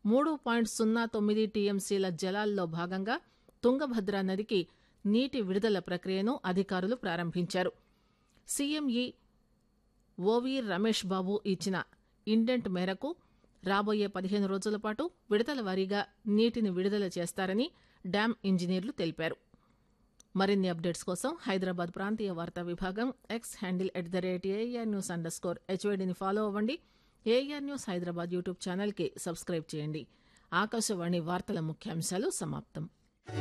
మూడు పాయింట్ సున్నా తొమ్మిది టీఎంసీల జలాల్లో భాగంగా తుంగభద్ర నదికి నీటి విడుదల ప్రక్రియను అధికారులు ప్రారంభించారు సీఎంఈ ఓవి రమేష్ బాబు ఇచ్చిన ఇండెంట్ మేరకు రాబోయే పదిహేను రోజుల పాటు విడతల వారీగా నీటిని విడుదల చేస్తారని డ్యాం ఇంజనీర్లు తెలిపారు మరిన్ని అప్డేట్స్ కోసం హైదరాబాద్ ప్రాంతీయ వార్తా విభాగం X handle at the rate AR news underscore హెచ్వైడిని ఫాలో అవ్వండి ఏఆర్ న్యూస్ హైదరాబాద్ యూట్యూబ్ ఛానల్కి సబ్స్క్రైబ్ చేయండి ఆకాశవాణి వార్తల ముఖ్యాంశాలు సమాప్తం